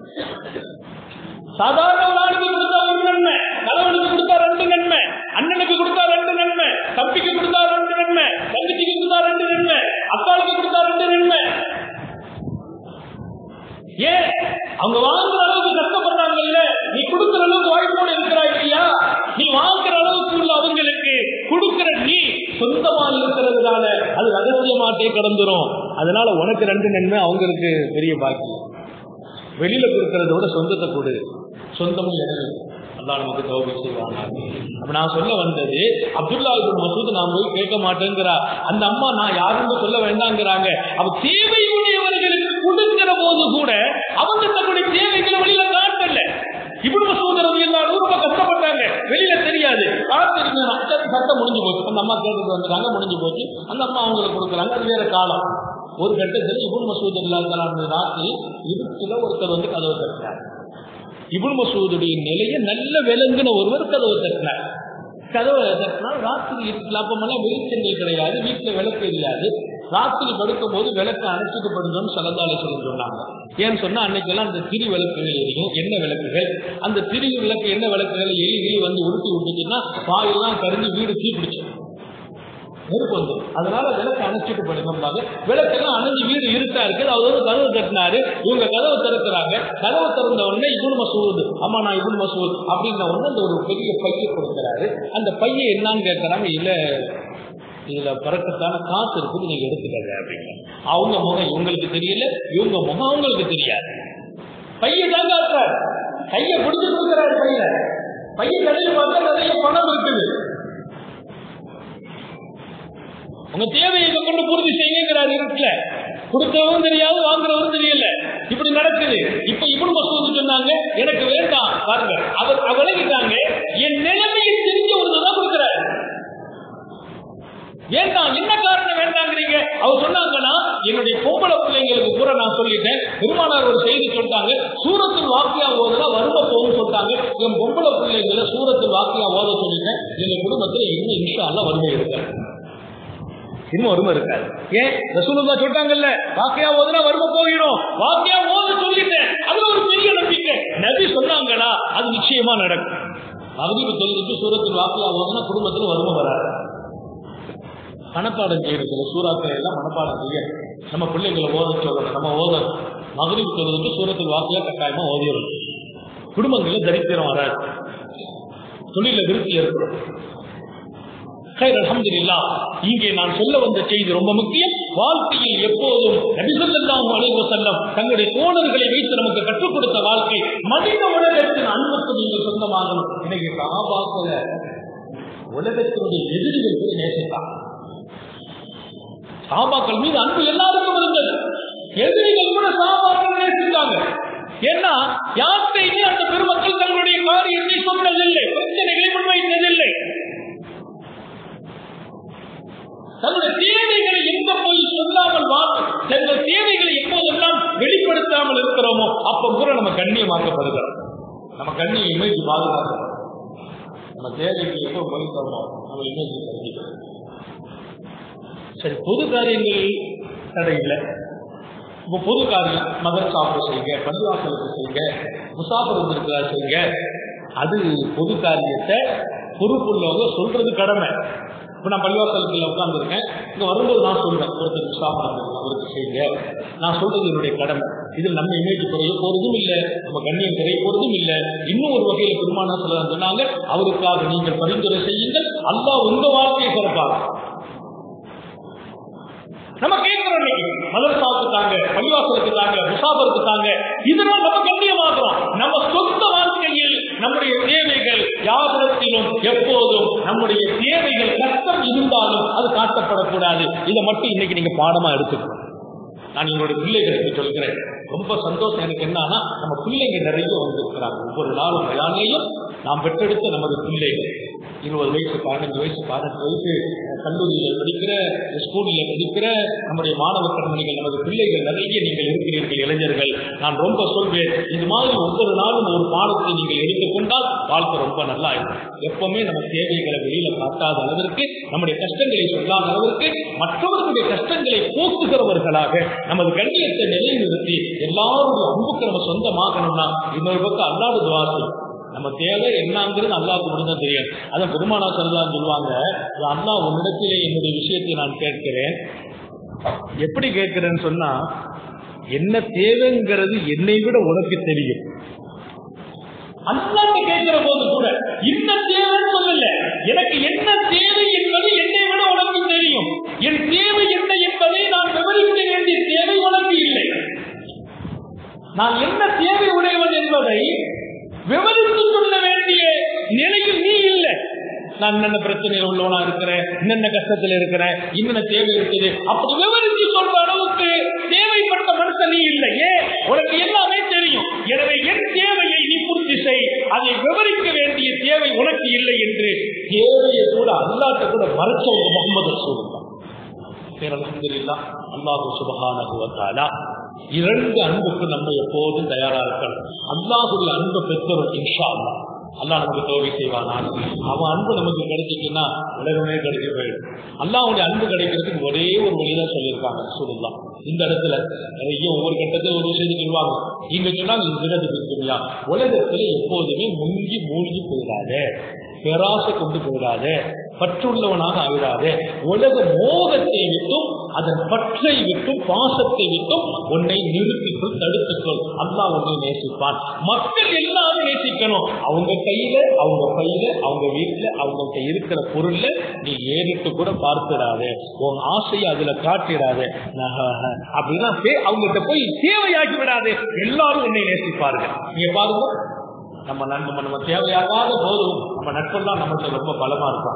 Speaker 1: சாதாரண ஒரு ஆளுக்கு கொடுத்தா ஒரு நன்மை கணவனுக்கு கொடுத்தா ரெண்டு நன்மை அண்ணனுக்கு கொடுத்தா ரெண்டு நன்மை தம்பிக்கு கொடுத்தா ரெண்டு நன்மை தங்கச்சிக்கு கொடுத்தா ரெண்டு நன்மை அப்பாவுக்கு கொடுத்தா ரெண்டு நன்மை ஏன் அவங்க வாங்குற அளவுக்கு கஷ்டப்படுறாங்கல்ல நீ கொடுக்கிற அளவுக்கு வாய்ப்போடு இருக்கிறாய் இல்லையா நீ வாங்குற அளவுக்கு உள்ள அவங்களுக்கு கொடுக்கிற நீ சொந்தமா இருக்கிறதுனால அது ரகசியமாட்டே கடந்துரும் அதனால உனக்கு ரெண்டு நன்மை அவங்களுக்கு பெரிய பாக்கியம் வெளியில கொடுக்கறத விட சொந்தத்தை கொடு சொந்தமும் இடம் அல்லாஹ் நமக்கு தௌபி செய்வாங்க அப்ப நான் சொல்ல வந்தது அப்துல்லா இப்னு மசூத் நான் போய் கேட்க மாட்டேங்கிறா அந்த அம்மா நான் யாருன்னு சொல்ல வேண்டாங்கிறாங்க அவ தேவையுடையவர்களுக்கு கொடுக்கிற போது கூட அவங்க தன்னுடைய தேவைகளை வெளியில காட்டல இப்னு மசூத் ரலியல்லாஹு ரொம்ப கஷ்டப்பட்டாங்க வெளியில தெரியாது காத்திருந்த அச்சத்து சட்டம் முடிஞ்சு போச்சு அந்த அம்மா கேட்டுட்டு வந்துட்டாங்க முடிஞ்சு போச்சு அந்த அம்மா அவங்களுக்கு கொடுக்குறாங்க அது வேற காலம் ஒரு கட்டத்தில் இபுன் மசூத் இல்லாத ராத்திரி இருட்டுல ஒருத்தர் வந்து கதவை தட்டினார் இபுன் மசூதுடைய நிலையை நல்ல விளங்குன ஒருவர் கதவை தட்டினார் கதவை தட்டினா ராத்திரி இருட்டுல அப்பமெல்லாம் வெளிச்சங்கள் கிடையாது வீட்டுல விளக்கு எரியாது ராத்திரி படுக்கும் போது விளக்கு அணைச்சிட்டு படுங்கன்னு சலந்தாலை சொல்ல சொன்னாங்க ஏன்னு சொன்னா அன்னைக்கெல்லாம் அந்த திரி விளக்குகள் எரியும் என்ன விளக்குகள் அந்த திரி விளக்கு என்ன விளக்குகள் எலி கிளி வந்து உருட்டி விட்டுச்சுன்னா பாயெல்லாம் கரிஞ்சு வீடு தீ பிடிச்சிடும் நெருப்பு வந்துடும் அதனால விளக்கு அணைச்சிட்டு படுங்கம்பாங்க விளக்கெல்லாம் அணைஞ்சு வீடு இருட்டா இருக்கு அவர் வந்து கதவு தட்டினாரு இவங்க கதவை திறக்கிறாங்க கதவை திறந்த உடனே இபுன் மசூத் அம்மா நான் இபுன் மசூத் அப்படின்ன உடனே அந்த ஒரு பெரிய பைய கொடுக்கிறாரு அந்த பைய என்னன்னு கேட்கறாங்க இல்ல இதுல பறக்கத்தான காசு இருக்குது நீங்க எடுத்துக்கங்க அப்படிங்க அவங்க முகம் இவங்களுக்கு தெரியல இவங்க முகம் அவங்களுக்கு தெரியாது பைய தான் காட்டுறாரு கைய பிடிச்சு கொடுக்குறாரு பைய பைய கடையில் பார்த்தா நிறைய பணம் இருக்குது உங்க தேவையை இங்க கொண்டு பூர்த்தி செய்யுங்கிறாரு இருக்குல்ல கொடுத்தவரும் தெரியாது வாங்குறவரும் தெரியல இப்படி நடக்குது இப்ப இவனு மசூது சொன்னாங்க எனக்கு வேண்டாம் பாருங்க அவர் விளங்கிட்டாங்க என் நிலைமையை தெரிஞ்ச ஒருத்தர் தான் கொடுக்குறாரு வேண்டாம் என்ன காரணம் வேண்டாங்கிறீங்க அவர் சொன்னாங்கன்னா என்னுடைய பொம்பளை பிள்ளைங்களுக்கு கூட நான் சொல்லிட்டேன் பெருமானார் ஒரு செய்தி சொல்லிட்டாங்க சூரத்தில் வாக்கியா ஓதுனா வறுமை போகும் சொல்லிட்டாங்க என் பொம்பளை பிள்ளைங்களை சூரத்தில் வாக்கியா ஓத சொல்லிட்டேன் எங்க குடும்பத்துல இன்னும் இன்ஷா அல்லா வறுமை இருக்காது இன்னும் வறுமை இருக்காது ஏன் ரசூலுல்லா சொல்லிட்டாங்கல்ல வாக்கியா ஓதுனா வறுமை போயிடும் வாக்கியா ஓத சொல்லிட்டேன் அதுல ஒரு பெரிய நம்பிக்கை நபி சொன்னாங்களா அது நிச்சயமா நடக்கும் மகதீப தொழிலுக்கு சூரத்தில் வாக்கியா ஓதுனா குடும்பத்துல வறுமை வராது மனப்பாடம் செய்யறது சில சூறாக்களை எல்லாம் மனப்பாடம் செய்ய நம்ம பிள்ளைங்களை ஓத சொல்லணும் நம்ம ஓதணும் மகரிப் சொல்றதுக்கு சூரத்தில் வாக்கியா கட்டாயமா ஓதிடணும் குடும்பங்களில் தரித்திரம் வராது தொழில விருத்தி ஏற்படும் அல்ஹம்துலில்லாஹ் இங்கே நான் சொல்ல வந்த செய்தி ரொம்ப முக்கியம் வாழ்க்கையில் எப்போதும் நபிசல்லாஹு அலைஹி வஸல்லம் தங்களுடைய தோழர்களை வைத்து நமக்கு கற்றுக் கொடுத்த வாழ்க்கை மனித உலகத்தின் அன்புக்கு நீங்கள் சொந்தமாகணும் இன்னைக்கு சகாபாக்கள உலகத்தினுடைய எதிரிகள் போய் நேசித்தாங்க சாபாக்கள் மீது அன்பு எல்லாருக்கும் இருந்தது எதிரிகள் கூட சாபாக்கள் நேசித்தாங்க ஏன்னா யார்கிட்டையுமே அந்த பெருமக்கள் தங்களுடைய காரியத்தை சொன்னதில்லை பிரச்சனைகளை முன்வைத்ததில்லை தங்களுடைய தேவைகளை எங்க போய் சொல்லாமல் வாழ் தங்கள் தேவைகளை எப்போதெல்லாம் வெளிப்படுத்தாமல் இருக்கிறோமோ அப்ப கூட நம்ம கண்ணியமாக்கப்படுகிறோம் நம்ம கண்ணிய இமேஜ் பாதுகாக்கிறோம் நம்ம தேவைக்கு எப்போ போய் தரணும் நம்ம இமேஜ் கண்டிக்கிறோம் சரி பொது காரியங்கள் தடை இல்லை இப்போ பொது காரியம் மதர்சாவுக்கு செய்யுங்க பள்ளிவாசலுக்கு செய்யுங்க முசாஃபர் இருக்கிறா செய்யுங்க அது பொது காரியத்தை பொறுப்புள்ளவங்க சொல்றது கடமை இப்போ நான் பள்ளிவாசலுக்குள்ள உட்காந்துருக்கேன் இங்க வரும்போது நான் சொல்றேன் ஒருத்தர் முசாஃபர் அவருக்கு செய்யுங்க நான் சொல்றது என்னுடைய கடமை இதில் நம்ம இமேஜ் குறைய போறதும் இல்லை நம்ம கண்ணியம் குறைய போறதும் இல்லை இன்னும் ஒரு வகையில் பெருமானா சொல்ல சொன்னாங்க அவருக்காக நீங்கள் பரிந்துரை செய்யுங்கள் அல்லாஹ் உங்க வாழ்க்கையை சிறப்பாக நம்ம கேட்கிறோம் இன்னைக்கு மதரசாவுக்கு தாங்க பள்ளிவாசலுக்கு தாங்க முசாபருக்கு தாங்க இதெல்லாம் நம்ம கண்ணியமாகிறோம் நம்ம சொந்த வாழ்க்கையில் நம்முடைய தேவைகள் யாரிடத்திலும் எப்போதும் நம்முடைய தேவைகள் கஷ்டம் இருந்தாலும் அது காட்டப்படக்கூடாது இதை மட்டும் இன்னைக்கு நீங்க பாடமா எடுத்துக்கணும் நான் எங்களுடைய பிள்ளைகளுக்கு சொல்கிறேன் ரொம்ப சந்தோஷம் எனக்கு என்னன்னா நம்ம பிள்ளைங்க நிறைய வந்திருக்கிறாங்க ஒவ்வொரு நாளும் பயானையும் நாம் பெற்றெடுத்த நமது பிள்ளைகள் இருபது வயசு பதினஞ்சு வயசு பதினெட்டு வயசு கல்லூரியில் படிக்கிற ஸ்கூலில் படிக்கிற நம்முடைய மாணவ கண்மணிகள் நமது பிள்ளைகள் நிறைய நீங்கள் இருக்கிறீர்கள் இளைஞர்கள் நான் ரொம்ப சொல்வேன் இது மாதிரி ஒவ்வொரு நாளும் ஒரு பாடத்தை நீங்கள் எடுத்துக்கொண்டால் வாழ்க்கை ரொம்ப நல்லா இருக்கும் எப்பவுமே நம்ம தேவைகளை வெளியில காட்டாத அளவிற்கு நம்முடைய கஷ்டங்களை சொல்லாத அளவிற்கு மற்றவர்களுடைய கஷ்டங்களை போக்குகிறவர்களாக நமது கண்ணியத்தை நிலைநிறுத்தி எல்லாருடைய அன்புக்கு நம்ம சொந்தமாகணும்னா இன்னொரு பக்கம் அல்லாத துவாசி நம்ம தேவை என்னங்கிறது அல்லாவுக்கு மட்டும்தான் தெரியும் அதான் பெருமானா சரதான் சொல்லுவாங்க அண்ணா உன்னிடத்திலே என்னுடைய விஷயத்தை நான் கேட்கிறேன் எப்படி கேட்கிறேன்னு சொன்னா என்ன தேவைங்கிறது என்னை விட உனக்கு தெரியும் அல்லாட்டு கேட்கிற போது கூட இந்த தேவைன்னு சொல்லல எனக்கு என்ன தேவை என்பது என்னை விட உனக்கு தெரியும் என் தேவை என்ன என்பதை நான் விவரிக்க வேண்டிய தேவை உனக்கு இல்லை நான் என்ன தேவை உடையவன் என்பதை விவரித்து சொல்ல வேண்டிய நிலையில் நீ இல்லை நான் என்னென்ன பிரச்சனையில் உள்ளவனா இருக்கிறேன் என்னென்ன கஷ்டத்தில் இருக்கிறேன் என்னென்ன தேவை இருக்குது அப்படி விவரித்து சொல்ற அளவுக்கு தேவைப்பட்ட மனுஷன் நீ இல்லை ஏன் உனக்கு எல்லாமே தெரியும் எனவே என் தேவையை நீ பூர்த்தி செய் அதை விவரிக்க வேண்டிய தேவை உனக்கு இல்லை என்று தேவையை கூட அல்லாட்ட கூட மறைச்சவங்க முகமது சொல்லுங்க பேர் அலமதுல்லா அல்லாஹு சுபகான இரண்டு அன்புக்கு நம்ம எப்போதும் தயாரா இருக்கணும் அல்லாஹுடைய அன்பு பெற்றோர் இன்ஷா அல்லா அல்லாஹ் நமக்கு தோல்வி செய்வான் அவன் அன்பு நமக்கு கிடைச்சிச்சுன்னா உலகமே கிடைக்க போயிடும் அல்லாவுடைய அன்பு கிடைக்கிறதுக்கு ஒரே ஒரு வழிதான் சொல்லியிருக்காங்க சொல்லலாம் இந்த இடத்துல நிறைய ஒவ்வொரு கட்டத்தில் ஒரு விஷயத்தை சொல்லுவாங்க இங்க சொன்னாங்க இந்த இடத்துக்கு உலகத்துல எப்போதுமே முங்கி மூழ்கி போயிடாதே பேராசை கொண்டு போயிடாதே பற்றுள்ளவனாக ஆகிடாதே உலக மோகத்தை விட்டும் அதன் பற்றை விட்டும் பாசத்தை விட்டும் உன்னை நிறுத்திக்கொள் தடுத்துக்கொள் அல்லா உன்னை நேசிப்பான் மக்கள் எல்லாரும் நேசிக்கணும் அவங்க கையில அவங்க பையில அவங்க வீட்டுல அவங்கள்ட்ட இருக்கிற பொருள்ல நீ ஏறிட்டு கூட பார்த்துடாதே உன் ஆசையை அதுல காட்டிடாதே அப்படின்னா அவங்ககிட்ட போய் தேவையாக்கி விடாதே எல்லாரும் உன்னை நேசிப்பார்கள் நீங்க பாருங்க நம்ம நண்பன் நம்ம தேவையாகாத போதும் நம்ம நட்பெல்லாம் நம்மகிட்ட ரொம்ப பலமா இருக்கும்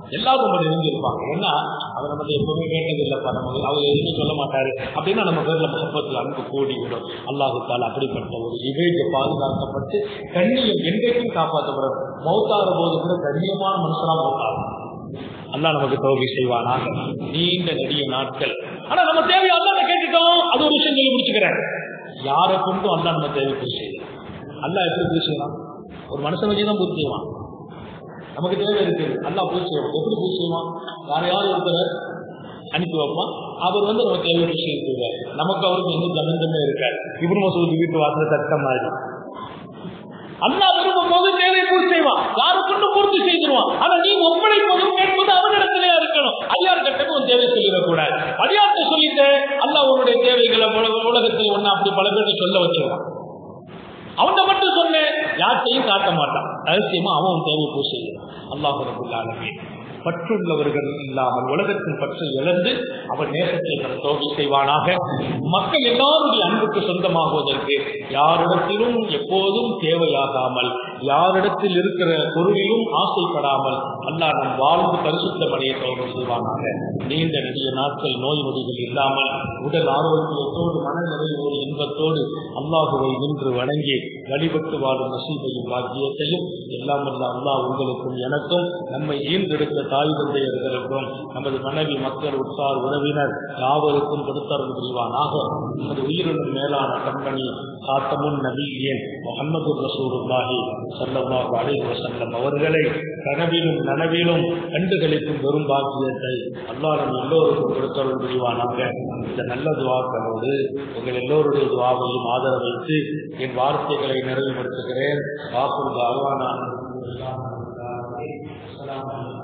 Speaker 1: எல்லாரும் நம்ம நெருங்கியிருப்பாங்க ஏன்னா அவர் நம்ம எப்பவுமே கேட்டது இல்லைப்பா நம்ம அவர் எதுவுமே சொல்ல மாட்டாரு அப்படின்னா நம்ம பேர்ல முகப்பத்தில் அன்பு கூடி விடும் அல்லாஹு தாலா அப்படிப்பட்ட ஒரு இமேஜ் பாதுகாக்கப்பட்டு கண்ணியம் என்றைக்கும் காப்பாற்றப்படும் மௌத்தார போது கூட கண்ணியமான மனுஷனா மௌத்தாகும் அல்லாஹ் நமக்கு தோல்வி செய்வானாக நீண்ட நெடிய நாட்கள் ஆனா நம்ம தேவையை அல்லாஹ் கேட்டுட்டோம் அது ஒரு விஷயம் சொல்லி முடிச்சுக்கிறேன் யாரை கொண்டும் அல்லாஹ் நம்ம தேவை பூர்த்தி செய்யலாம் அல்லாஹ் எப்படி பூர்த்தி செய்யலாம் ஒரு மனுஷன் வச்சு தான் பூர்த்தி செய்வான் நமக்கு தேவை இருக்குது அல்லாஹ் பூர்த்தி செய்வான் எப்படி பூர்த்தி செய்வான் யாரையாவது ஒருத்தர் அனுப்பி வைப்பான் அவர் வந்து நம்ம தேவை பூர்த்தி செய்வார் நமக்கு அவருக்கு எந்த சம்பந்தமே இருக்காது இவரு மசூதி வீட்டு வாசல தட்ட மாதிரி அல்லா விரும்பும் போது தேவை பூர்த்தி செய்வான் யாருக்குன்னு பூர்த்தி செய்திருவான் ஆனா நீ ஒப்படைப்பதும் கேட்பது அவனிடத்திலே இருக்கணும் அடியார் கட்டமும் உன் தேவை சொல்லிடக்கூடாது அடியார்ட்ட சொல்லிட்டு அல்லாஹ் உன்னுடைய தேவைகளை உலக- உலகத்தில் ஒண்ணு அப்படி பல பேர்ட்ட சொல்ல வச்சிருவான் அவன்கிட்ட மட்டும் சொன்னேன் யார்கிட்டையும் காட்ட மாட்டான் ரகசியமா அவன் உன் தேவை பூர்த்தி செய்யும் அல்லாஹ் ரபுல்லாலுமே பற்றுள்ளவர்கள் இல்லாமல் உலகத்தின் பற்றை இழந்து அவன் நேசத்தை பெற தோல்வி செய்வானாக மக்கள் எல்லாருடைய அன்புக்கு சொந்தமாகுவதற்கு யாரிடத்திலும் எப்போதும் தேவையாகாமல் யாரிடத்தில் இருக்கிற பொருளிலும் ஆசைப்படாமல் அல்லாஹ் நம் வாழ்ந்து பரிசுத்தமடைய தோல்வி செய்வானாக நீண்ட நெடிய நாட்கள் நோய் நொடிகள் இல்லாமல் உடல் ஆரோக்கியத்தோடு மனநிறைவோடு இன்பத்தோடு அல்லாஹுவை நின்று வணங்கி வழிபட்டு வாழும் நசீபையும் பாக்கியத்தையும் எல்லாம் வல்ல அல்லாஹ் உங்களுக்கும் எனக்கும் நம்மை ஈர்ந்தெடுத்த தாய் தந்தையர்களுக்கும் நமது மனைவி மக்கள் உற்றார் உறவினர் யாவருக்கும் கொடுத்தருள் புரிவானாக நமது உயிரினும் மேலான கண்மணி காத்தமுன் நபியின் முகமது ரசூலுல்லாஹி ஸல்லல்லாஹு அலைஹி வஸல்லம் அவர்களை கனவிலும் நனவிலும் கண்டுகளிக்கும் பெரும் பாக்கியத்தை அல்லாஹ் நம் எல்லோருக்கும் கொடுத்தருள் புரிவானாக இந்த நல்ல துவாக்களோடு உங்கள் எல்லோருடைய துவாவையும் ஆதரவைத்து என் வார்த்தைகளை நிறைவுபடுத்துகிறேன் வாக்குறுதி அருவானா அஸ்ஸலாமு அலைக்கும்